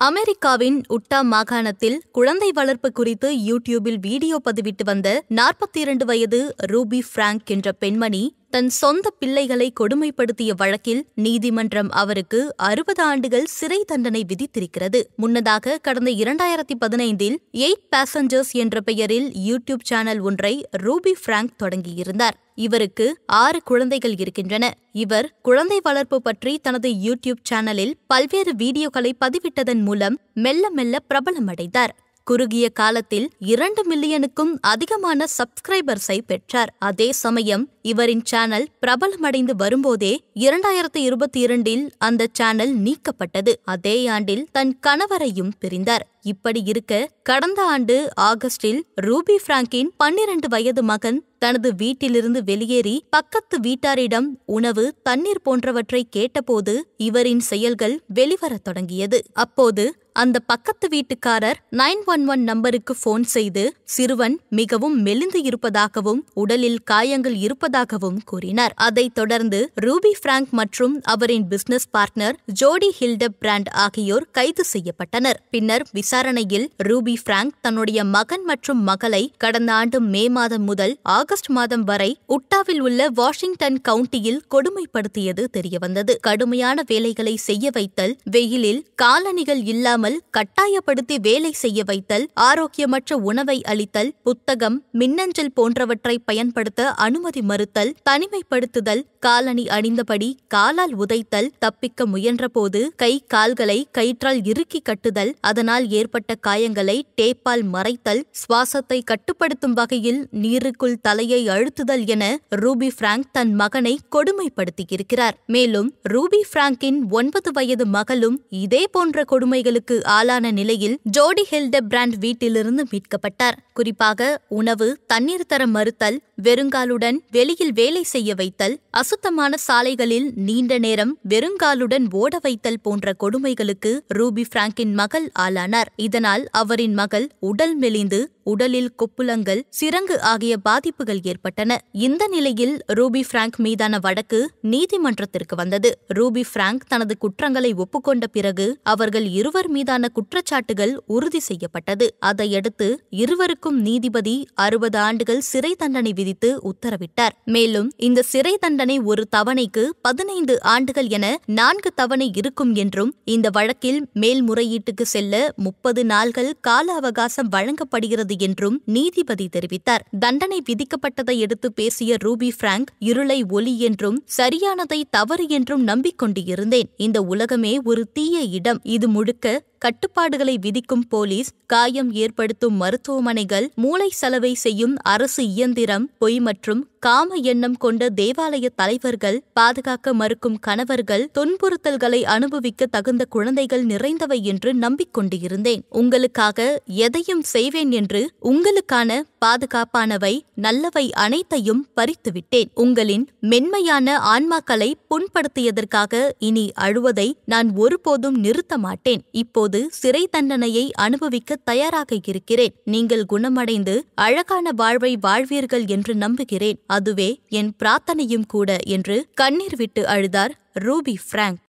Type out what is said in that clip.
அமெரிக்காவின் உட்டா மாகாணத்தில் குழந்தை வளர்ப்பு குறித்து யூடியூபில் வீடியோ பதிவிட்டு வந்த நாற்பத்தி இரண்டு வயது ரூபி பிராங்க் என்ற பெண்மணி தன் சொந்த பிள்ளைகளை கொடுமைப்படுத்திய வழக்கில் நீதிமன்றம் அவருக்கு அறுபது ஆண்டுகள் சிறை தண்டனை விதித்திருக்கிறது முன்னதாக கடந்த இரண்டாயிரத்தி பதினைந்தில் எயிட் பேசஞ்சர்ஸ் என்ற பெயரில் யூடியூப் சேனல் ஒன்றை ரூபி பிராங்க் தொடங்கியிருந்தார் இவருக்கு ஆறு குழந்தைகள் இருக்கின்றன இவர் குழந்தை வளர்ப்பு பற்றி தனது யூடியூப் சேனலில் பல்வேறு வீடியோக்களை பதிவிட்டதன் மூலம் மெல்ல மெல்ல பிரபலமடைந்தார் குறுகிய காலத்தில் இரண்டு மில்லியனுக்கும் அதிகமான சப்ஸ்கிரைபர்ஸை பெற்றார் அதே சமயம் இவரின் சேனல் பிரபலமடைந்து வரும்போதே இரண்டாயிரத்து இருபத்தி இரண்டில் அந்த சேனல் நீக்கப்பட்டது அதே ஆண்டில் தன் கணவரையும் பிரிந்தார் இப்படி இருக்க கடந்த ஆண்டு ஆகஸ்டில் ரூபி பிராங்கின் பன்னிரண்டு வயது மகன் தனது வீட்டிலிருந்து வெளியேறி பக்கத்து வீட்டாரிடம் உணவு தண்ணீர் போன்றவற்றை கேட்டபோது இவரின் செயல்கள் வெளிவரத் தொடங்கியது அப்போது அந்த பக்கத்து வீட்டுக்காரர் நைன் ஒன் ஒன் நம்பருக்கு போன் செய்து சிறுவன் மிகவும் மெலிந்து இருப்பதாகவும் உடலில் காயங்கள் இருப்பதாகவும் கூறினார் அதைத் தொடர்ந்து ரூபி பிராங்க் மற்றும் அவரின் பிசினஸ் பார்ட்னர் ஜோடி ஹில்டப் பிராண்ட் ஆகியோர் கைது செய்யப்பட்டனர் பின்னர் விசாரணையில் ரூபி பிராங்க் தன்னுடைய மகன் மற்றும் மகளை கடந்த ஆண்டு மே மாதம் முதல் ஆகஸ்ட் மாதம் வரை உட்டாவில் உள்ள வாஷிங்டன் கவுண்டியில் கொடுமைப்படுத்தியது தெரியவந்தது கடுமையான வேலைகளை செய்ய வைத்தல் வெயிலில் காலணிகள் இல்லாமல் கட்டாயப்படுத்தி வேலை செய்ய வைத்தல் ஆரோக்கியமற்ற உணவை அளித்தல் புத்தகம் மின்னஞ்சல் போன்றவற்றை பயன்படுத்த அனுமதி மறுத்தல் தனிமைப்படுத்துதல் காலணி அணிந்தபடி காலால் உதைத்தல் தப்பிக்க முயன்றபோது கை கால்களை கயிற்றால் இறுக்கி கட்டுதல் அதனால் ஏற்பட்ட காயங்களை டேப்பால் மறைத்தல் சுவாசத்தை கட்டுப்படுத்தும் வகையில் நீருக்குள் தலையை அழுத்துதல் என ரூபி பிராங்க் தன் மகனை கொடுமைப்படுத்தியிருக்கிறார் மேலும் ரூபி பிராங்கின் ஒன்பது வயது மகளும் இதே போன்ற கொடுமைகளுக்கு ஆளான நிலையில் ஜோடி ஹெல்ட பிராண்ட் வீட்டிலிருந்து மீட்கப்பட்டார் குறிப்பாக உணவு தண்ணீர் தர மறுத்தல் வெறுங்காலுடன் வெளியில் வேலை செய்ய வைத்தல் அசுத்தமான சாலைகளில் நீண்ட நேரம் வெறுங்காலுடன் ஓட வைத்தல் போன்ற கொடுமைகளுக்கு ரூபி பிராங்கின் மகள் ஆளானார் இதனால் அவரின் மகள் உடல் மெலிந்து உடலில் கொப்புளங்கள் சிரங்கு ஆகிய பாதிப்புகள் ஏற்பட்டன இந்த நிலையில் ரூபி பிராங்க் மீதான வழக்கு நீதிமன்றத்திற்கு வந்தது ரூபி பிராங்க் தனது குற்றங்களை ஒப்புக்கொண்ட பிறகு அவர்கள் இருவர் மீதான குற்றச்சாட்டுகள் உறுதி செய்யப்பட்டது அதையடுத்து இருவருக்கும் நீதிபதி அறுபது ஆண்டுகள் சிறை தண்டனை விதித்து உத்தரவிட்டார் மேலும் இந்த சிறை தண்டனை ஒரு தவணைக்கு பதினைந்து ஆண்டுகள் என நான்கு தவணை இருக்கும் என்றும் இந்த வழக்கில் மேல்முறையீட்டுக்கு செல்ல முப்பது நாள்கள் கால அவகாசம் வழங்கப்படுகிறது என்றும் நீதிபதி தெரிவித்தார் தண்டனை விதிக்கப்பட்டதை எடுத்து பேசிய ரூபி பிராங்க் இருளை ஒளி என்றும் சரியானதை தவறு என்றும் நம்பிக்கொண்டு இருந்தேன் இந்த உலகமே ஒரு தீய இடம் இது முழுக்க கட்டுப்பாடுகளை விதிக்கும் போலீஸ் காயம் ஏற்படுத்தும் மருத்துவமனைகள் மூளை சலவை செய்யும் அரசு இயந்திரம் பொய் மற்றும் காம எண்ணம் கொண்ட தேவாலய தலைவர்கள் பாதுகாக்க மறுக்கும் கணவர்கள் துன்புறுத்தல்களை அனுபவிக்க தகுந்த குழந்தைகள் நிறைந்தவை என்று நம்பிக்கொண்டு இருந்தேன் உங்களுக்காக எதையும் செய்வேன் என்று உங்களுக்கான பாதுகாப்பானவை நல்லவை அனைத்தையும் பறித்துவிட்டேன் உங்களின் மென்மையான ஆன்மாக்களை புண்படுத்தியதற்காக இனி அழுவதை நான் ஒருபோதும் நிறுத்த மாட்டேன் இப்போது சிறை தண்டனையை அனுபவிக்க தயாராக இருக்கிறேன் நீங்கள் குணமடைந்து அழகான வாழ்வை வாழ்வீர்கள் என்று நம்புகிறேன் அதுவே என் பிரார்த்தனையும் கூட என்று கண்ணீர் விட்டு அழுதார் ரூபி பிராங்க்